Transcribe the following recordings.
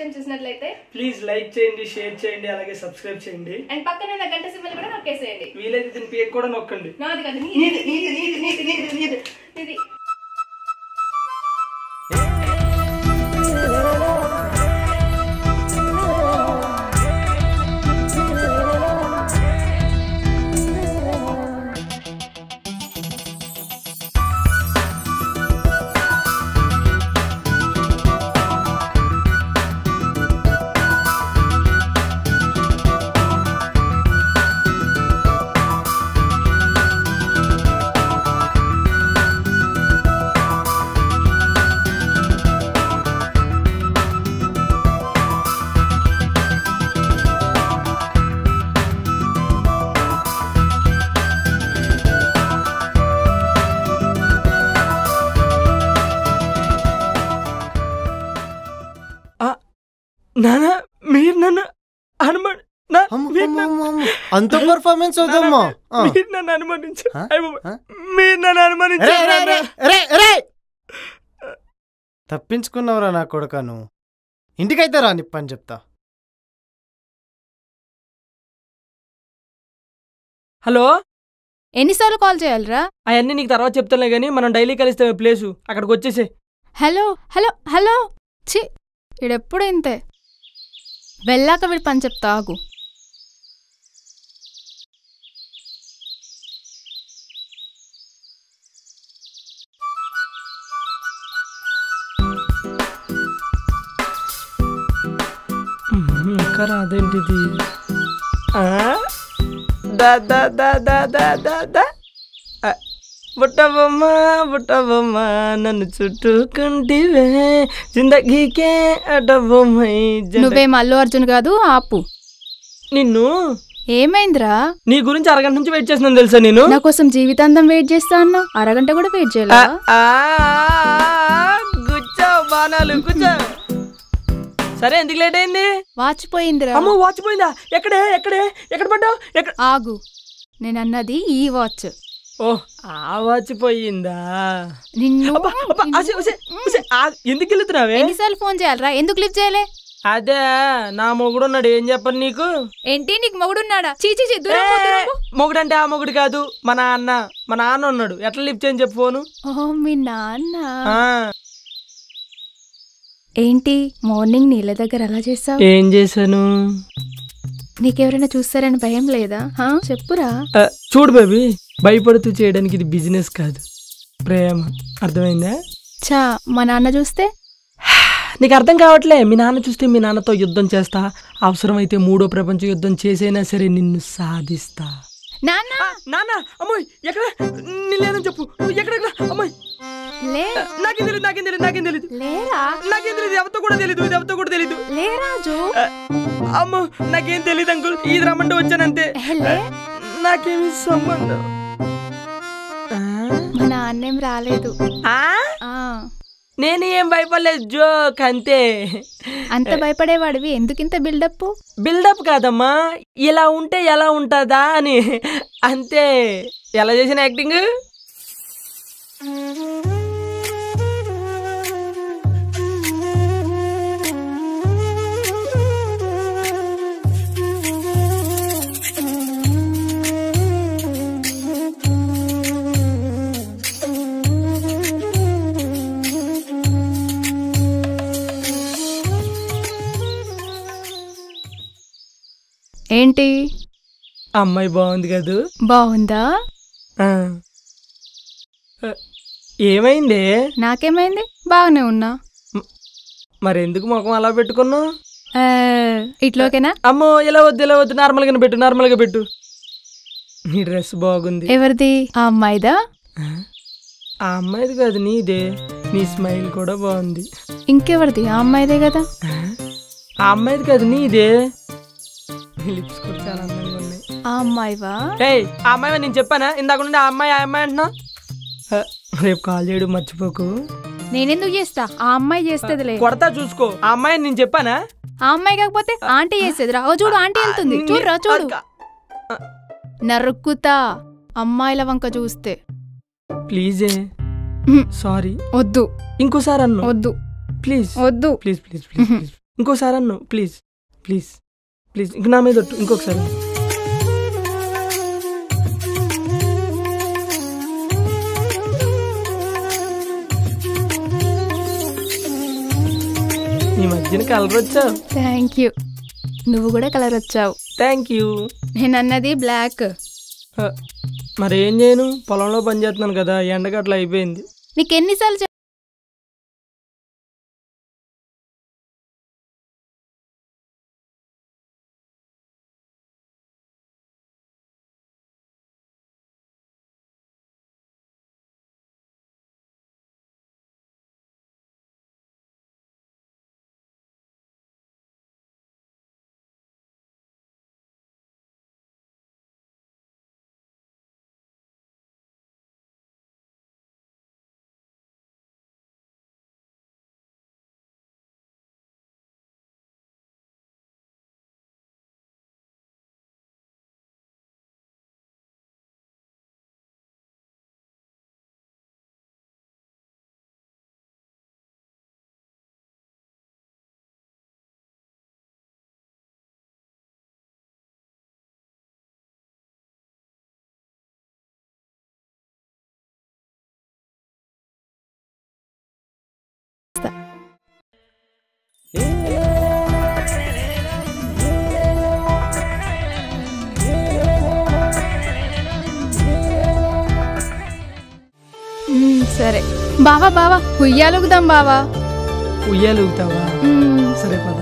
Time చూసినట్లయితే please like చేయండి share చేయండి అలాగే సబ్స్క్రైబ్ చేయండి అండ్ పక్కన ఉన్న గంట సింబల్ కూడా నొక్కేసేయండి వీలైతే దీని పేరు కూడా నొక్కండి నాది కాదు నీది నీది నీది నీది నీది నీది నీది నానా మీరు నన్ను అనుమాన నా- అమ్మ, మీరు అమ్మ, నన్ను- అమ్మ, అమ్మ. అంత పర్ఫార్మెన్స్ నానా, వద్దమ్మా ఆ. మీరు నన్ను అనుమానించు ఆ? అయ్య బాబోయ్. ఆ? మీరు నన్ను రే, అనుమానించారు రే, నాన్నా. రే, రే, రే! తప్పించుకున్నావురా నా కొడుక నువ్వు ఇంటికైతే రా నిప్పని చెప్తా హలో ఎన్నిసార్లు కాల్ చేయాలరా అవన్నీ నీకు తర్వాత చెప్తానులే కానీ మనం డైలీ కలిస్తే ప్లేసు అక్కడికి వచ్చేసే హలో హలో హలో చి ఈడెప్పుడు ఇంతే వెళ్ళాక వీడి పని చెప్తా ఆగు ఇంకా రాదేంటిది ఆ? దా దా దా దా దా దా దా ఆ, బుట్టబొమ్మ బుట్టబొమ్మ నన్ను చుట్టుకుంటివే జిందగీకే అడ్డబొమ్మై జంట- నువ్వేం అల్లు అర్జున్ కాదు ఆపు నిన్ను ఏమైందిరా నీ గురించి అరగంట నుంచి వెయిట్ చేస్తున్నాను తెలుసా నేను నా కోసం జీవితాంతం వెయిట్ చేస్తా అన్నావు అరగంట కూడా వెయిట్ ఆ, చేయలేవా ఆ, కూర్చో బాణాలు కూర్చో సరే ఎందుకు లేట్ అయింది వాచిపోయిందిరా అమ్మో వాచ్ పోయిందా ఎక్కడే ఎక్కడే ఎక్కడ పడ్డావు ఎక్కడ ఆగు నేను అన్నది ఈ వాచ్ ఓ ఆ వాచ్ పోయిందా నిన్ను అబ్బా, అబ్బా, అసే, అసే, అసే, ఆ, ఎందుకు వెళ్తున్నావే ఎన్నిసార్లు ఫోన్ చేయాలరా ఎందుకు లిఫ్ట్ చేయలే అదే నా మొగుడు ఉన్నాడు ఏం చెప్పను నీకు ఏంటి నీకు మొగుడున్నాడా చీచీ చీ దూరం పో, దూరం పో. మొగుడంటే ఆ మొగుడు కాదు మా నాన్న మా నాన్న ఉన్నాడు ఎట్లా లిఫ్ట్ చేయని చెప్పు ఫోను ఓ మీ నాన్న ఆ, ఏంటి మార్నింగ్ నీళ్ళ దగ్గర అలా చేసావు ఏం చేశాను నీకెవరైనా చూస్తారని భయం లేదా హా? చెప్పురా ఆ, చూడు బేబీ భయపడుతూ చేయడానికి ఇది బిజినెస్ కాదు ప్రేమ అర్థమైందా చా మా నాన్న చూస్తే నీకు అర్థం కావట్లే మీ నాన్న చూస్తే మీ నాన్నతో యుద్ధం చేస్తా అవసరమైతే మూడో ప్రపంచ యుద్ధం చేసైనా సరే నిన్ను సాధిస్తా నాన్న ఆ, నాన్న అమ్మాయి ఎక్కడ నీ లేదని చెప్పు నువ్వు ఎక్కడ ఎక్కడ అమ్మాయి లే నాకేం తెలియదు నాకేం తెలియదు నాకేం తెలియదు లేరా నాకేం తెలియదు ఎవరితో కూడా తెలియదు ఇది ఎవరితో కూడా తెలియదు లే రాజు ఆ, అమ్మో నాకేం తెలియదు అంకుల్ ఇది రమ్మంటే వచ్చానంతే ఏ, లే నాకేమి సంబంధం ఆ? మా నాన్నేం రాలేదు ఆ? ఆ నేను ఏం భయపడలేదు జోక్ అంతే అంత భయపడేవాడివి ఎందుకింత బిల్డప్ బిల్డప్ కాదమ్మా ఇలా ఉంటే ఎలా ఉంటుందా అని అంతే ఎలా చేసిన యాక్టింగ్ ఏంటి అమ్మాయి బాగుంది కదూ బాగుందా ఆ. ఆ, ఏమైంది నాకేమైంది బాగానే ఉన్నా మరి ఎందుకు ముఖం అలా పెట్టుకున్నావు ఆ, ఇట్లోకేనా అమ్మో ఇలా వద్దు ఇలా వద్దు నార్మల్గానే పెట్టు నార్మల్గా పెట్టు నీ డ్రెస్ బాగుంది ఎవరిది ఆ అమ్మాయిదా ఆ? ఆ అమ్మాయిది కాదు నీదే నీ స్మైల్ కూడా బాగుంది ఇంకెవరిది ఆ అమ్మాయిదే కదా ఆ? ఆ అమ్మాయిది కాదు నీదే నీ లిప్స్ కూడా చాలా అందంగా ఉన్నాయి ఆ అమ్మాయివా ఏయ్ ఆ అమ్మాయి నేను చెప్పానా ఇందాక నుండి ఆ అమ్మాయి ఆ అమ్మాయి అంటున్నా ఆ, రేపు కాల్ చేయడం మర్చిపోకు నేనెందుకు చేస్తా ఆ అమ్మాయి చేస్తదిలే కొడతా చూసుకో ఆ అమ్మాయి నేను చెప్పానా ఆ అమ్మాయి కాకపోతే ఆంటీ చేసేది రా ఓ చూడు ఆంటీ వెళ్తుంది నీ- చూడురా చూడు అక్క. నరుక్కుతా అమ్మాయిల వంక చూస్తే ప్లీజే ఉహు. సారీ వద్దు ఇంకోసారి అన్ను వద్దు ప్లీజ్ వద్దు ప్లీజ్ ప్లీజ్ ప్లీజ్ ప్లీజ్ ఇంకోసారి అన్ను ప్లీజ్ ప్లీజ్ ప్లీజ్ ఇంక నా మీద ఒట్టు ఇంకొకసారి అను. ఈ మధ్యన కలర్ వచ్చావు థ్యాంక్ యూ నువ్వు కూడా కలర్ వచ్చావు థ్యాంక్ యూ నేను అన్నది బ్లాక్ మరి ఏం చేయను పొలంలో పని చేస్తున్నాను కదా ఎండకి అట్లా అయిపోయింది నీకు ఎన్నిసార్లు చెప్ మ్మ్, సరే బావా బావా ఉయ్యాలుగుదాం బావా ఉయ్యాలు ఊగుతావా మ్మ్, సరే పద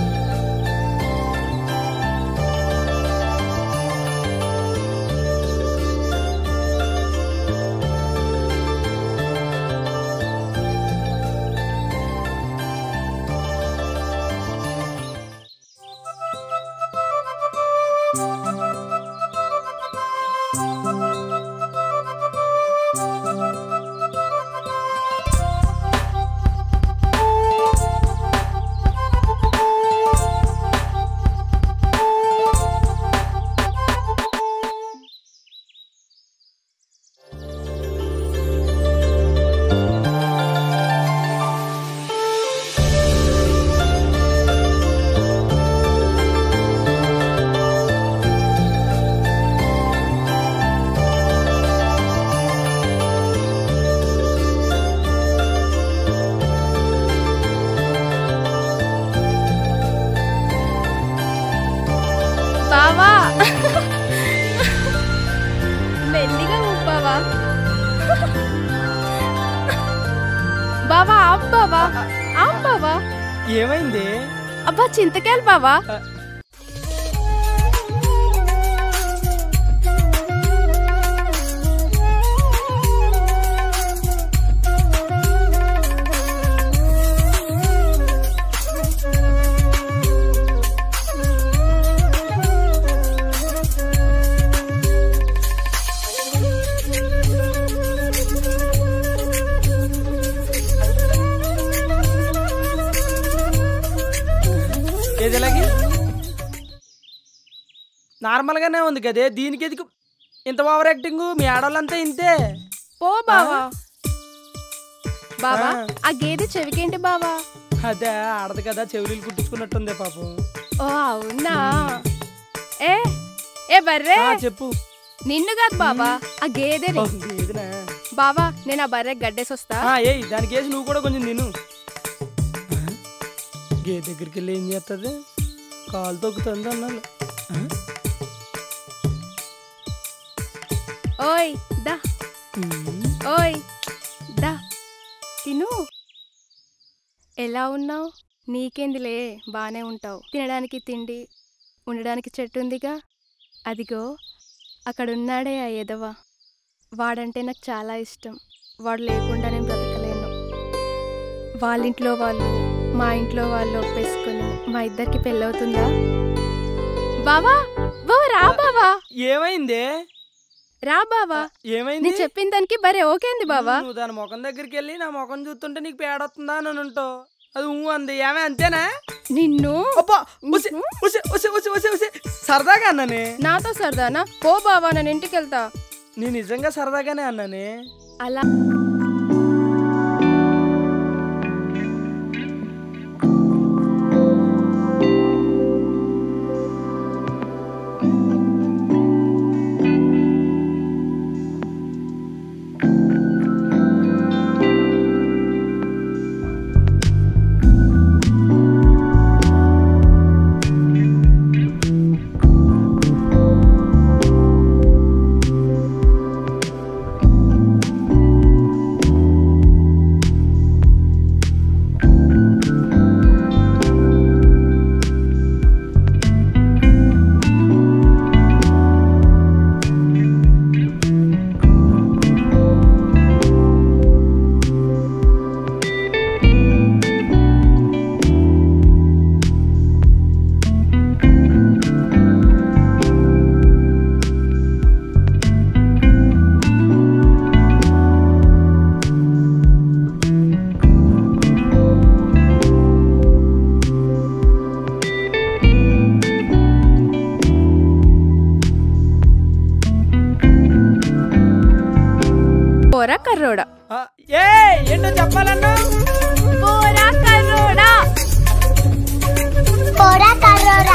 బావా మెల్లిగా ఊపావా బావా ఆప్ బావా ఆప్ బావా ఏమైంది అబ్బా చింతకాయలు బావా ఏది ఎలాగే నార్మల్గానే ఉంది కదే దీనికి ఎదుగు ఇంత ఓవర్ యాక్టింగ్ మీ ఆడవాళ్ళంతా ఇంతే పో బావా బావా ఆ. ఆ గేదె చెవికేంటి బావా అదే ఆడదు కదా చెవులీలు కుట్టించుకున్నట్టుంది పాపం ఓ అవునా ఏ ఏ బర్రే ఆ, చెప్పు నిన్ను కాదు బావా ఆ గేదెని ఓ, ఏదినా? బావా నేను ఆ బర్రె గడ్డేసి వస్తా ఆ, ఏయ్ దానికి వేసి నువ్వు కూడా కొంచెం తిను ఆ? గే దగ్గరికి వెళ్ళి ఏం చేస్తుంది కాలు తొక్కుతుంది అన్నాను ఆ? ఓయ్ దా ఉమ్. ఓయ్ దా తిను ఎలా ఉన్నావు నీకేందిలే బానే ఉంటావు తినడానికి తిండి ఉండడానికి చెట్టు ఉందిగా అదిగో అక్కడున్నాడే ఆ ఎదవ వాడంటే నాకు చాలా ఇష్టం వాడు లేకుండా నేను బ్రతకలేను వాళ్ళింట్లో వాళ్ళు మా ఇంట్లో వాళ్ళు ఒప్పేసుకొని మా ఇద్దరికి పెళ్ళవుతుందా బావా బావా రా బావా ఏమైంది రా బావా ఏమైంది నేను చెప్పిన దానికి బరే ఓకేంది బావా నువ్వు దాని ముఖం దగ్గరికి వెళ్ళి నా ముఖం చూస్తుంటే నీకు పేడొస్తుందా అని ఉంటావు అది ఊ అంది ఏమే అంతేనా నిన్ను అబ్బా ఉసి, ఉసి, ఉసి, ఉసి, ఉసి, ఉసి. సరదాగా అన్నానే నాతో సరదానా పో బావా నేను ఇంటికి వెళ్తా నీ నిజంగా సరదాగానే అన్నానే అలా కర్రోడా ఏ ఏంటో చెప్పాలన్నా పోరా కర్రోడా పోరా కర్రోరా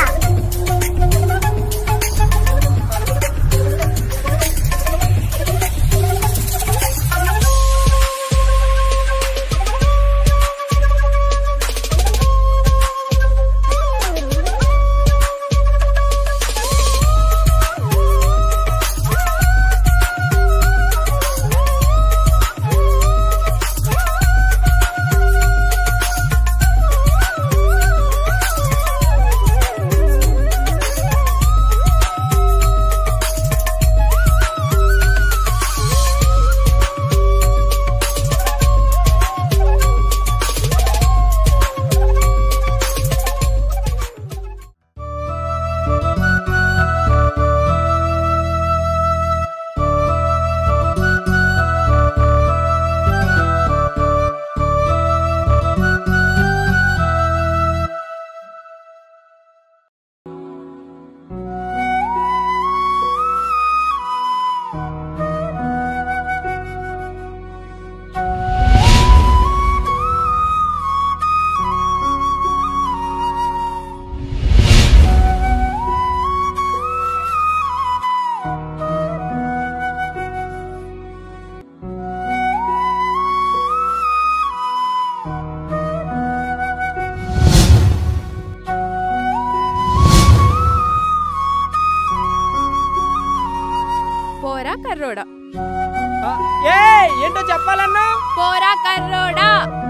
పోరా కర్రోడా ఏ ఏంటో చెప్పాలన్నా పోరా కర్రోడా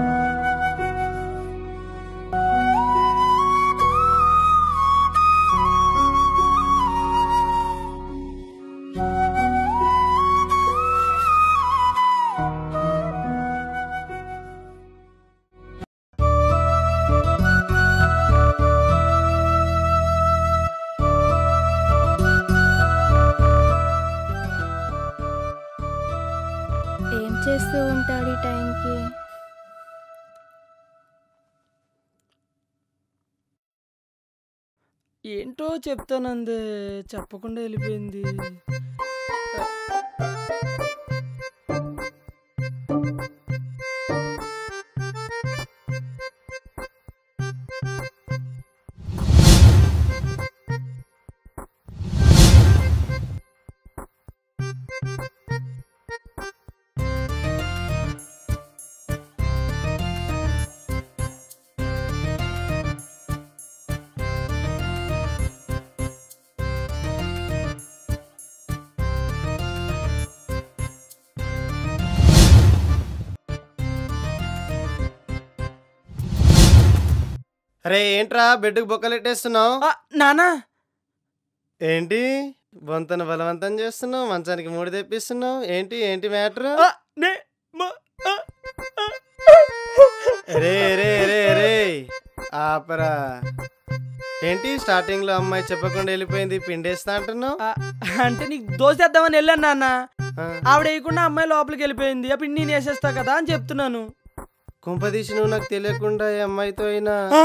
ఏం చేస్తూ ఉంటాడు ఈ టైంకి ఏంటో చెప్తానందే చెప్పకుండా వెళ్ళిపోయింది అరే ఏంట్రా బెడ్కి బొక్కలెట్టేస్తున్నావు ఆ, నానా ఏంటి బొంతను బలవంతం చేస్తున్నావు మంచానికి మూడు తెప్పిస్తున్నావు ఏంటి ఏంటి మ్యాటర్ ఆ, నే మ- ఆ, ఆ. రే రే రే రే ఆపరా ఏంటి స్టార్టింగ్ లో అమ్మాయి చెప్పకుండా వెళ్ళిపోయింది పిండేస్తా అంటున్నావు ఆ, అంటే నీకు దోశ తెద్దామని వెళ్ళాను నాన్న ఆ, ఆవిడ వేయకుండా అమ్మాయి లోపలికి వెళ్ళిపోయింది అప్పుడు నేను వేసేస్తా కదా అని చెప్తున్నాను కుంపదీసి నువ్వు నాకు తెలియకుండా ఈ అమ్మాయితో అయినా ఆ?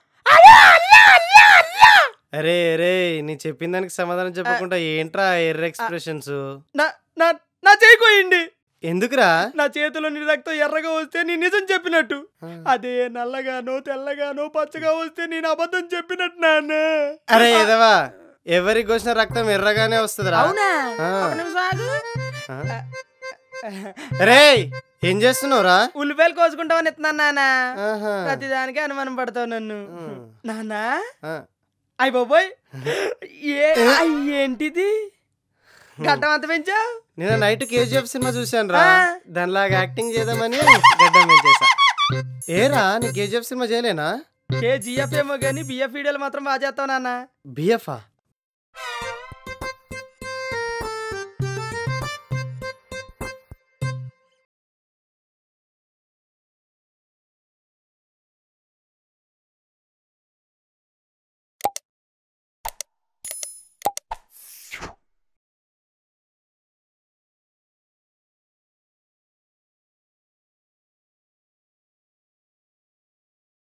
అరే అరే నీ చెప్పిన దానికి సమాధానం చెప్పకుండా ఏంట్రా ఎర్ర ఎక్స్ప్రెషన్స్ నా నా నా చేయి కోయండి ఎందుకురా నా చేతిలో నీ రక్తం ఎర్రగా వస్తే నీ నిజం చెప్పినట్టు ఆ. అదే నల్లగానో తెల్లగానో పచ్చగా వస్తే నేను అబద్ధం చెప్పినట్టు నాన్న అరే ఎదవా ఎవరికి వచ్చిన రక్తం ఎర్రగానే వస్తుందిరా అవునా ఆ. ఒక నిమిషం ఆగు. ఆ? రే ఏం చేస్తున్నావురా ఉల్లిపాయలు కోసుకుంటామని ఇస్తున్నాను నాన్న ఆహా. ప్రతిదానికి అనుమానం పడతావు నన్ను ఉమ్. నాన్న ఆ. అయ్య బాబోయ్ ఏ అయ్ ఏంటిది గడ్డం అంత పెంచా నిన్న నైట్ కేజీఎఫ్ సినిమా చూశాను రా ఆ. దానిలాగా యాక్టింగ్ చేద్దామని గడ్డం పెంచేసా ఏరా నీ కేజీఎఫ్ సినిమా చేయలేనా కేజీఎఫ్ ఏమో కానీ బిఎఫ్ వీడియోలు మాత్రం బాగా చేస్తావు నాన్న బిఎఫ్ఆ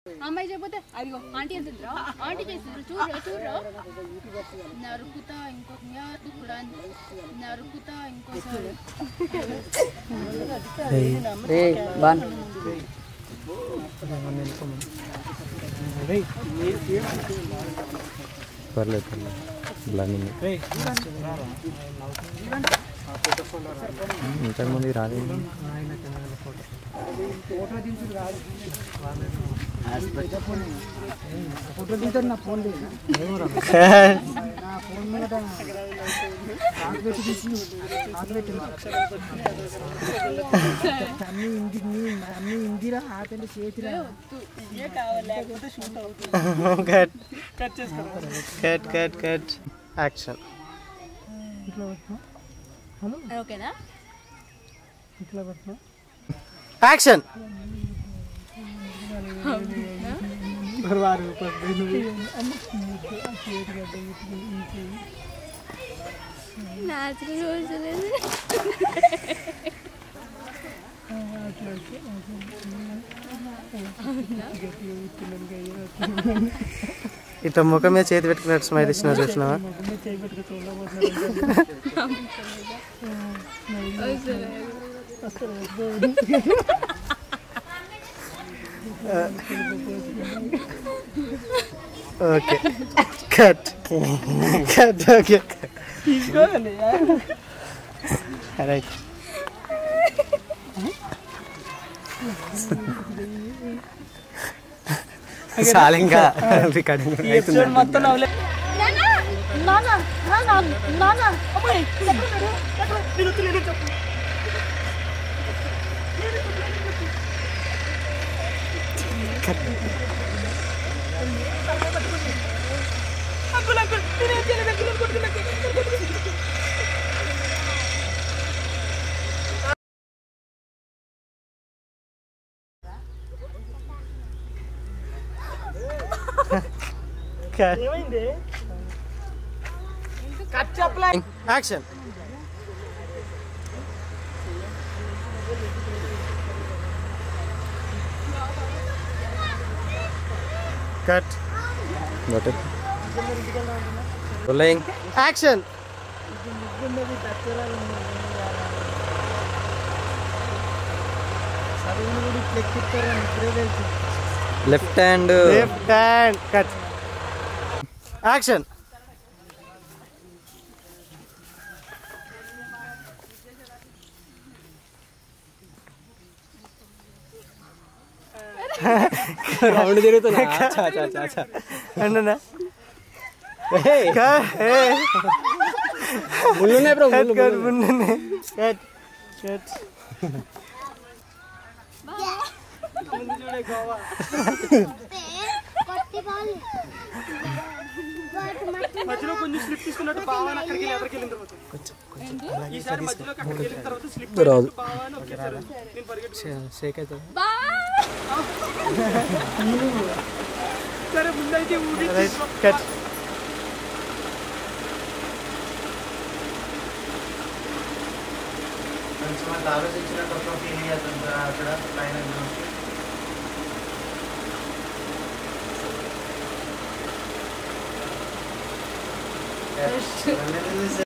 అమ్మాయి చెప్పితే అదిగో ఆంటీ ఎంత ఆంటీ చేసిండ్రు చూడు చూడు నరుకుతా ఇంకొక కూడా నరుకుతా ఇంకోసారి రే బాన్ పర్లేదు పర్లేదు బ్లాండింగ్ ఇంతకుముందు రాలేదు ఫోటో దిగుతాడు నా ఫోన్ లేదు నా ఫోన్ మీద ఆకు పెట్టి తీసి ఆకు పెట్టి అన్ని ఇంది అన్ని ఇందిరా ఆకండి చేతిరా cut cut cut cut action ఓకేనా యాక్షన్ ఇట్లా ముఖం మీద చేతి పెట్టుకున్నట్టు స్మైల్ ఇచ్చిన చూసినావా okay cut cut okay right చాలా ఇంకా రికార్డింగ్ మొత్తం నవ్వలే కట్ కట్ చెప్పలే action cut butter rolling action left hand left hand cut action round తిరుగుతున్నా అండునా ముళ్ళున్నాయి బ్రో కట్ కట్ ముందునే కట్ కట్ మధ్యలో కొంచెం స్లిప్ తీసుకున్నట్టు బావని అక్కడికి వెళ్ళి ఎదరికి వెళ్ళిన తర్వాత ఈసారి మధ్యలోకి అక్కడికి వెళ్ళిన తర్వాత స్లిప్ రాదు బావని ఒకేసారి నేను పరిగెట్టు షేక్ అవుతుంది సరే ముందైతే ఊడి రైట్ కట్ కొంచెం అట్లా ఆలోచించినట్టు ఒక ఫీలింగ్ అవుతుంది అక్కడ పైన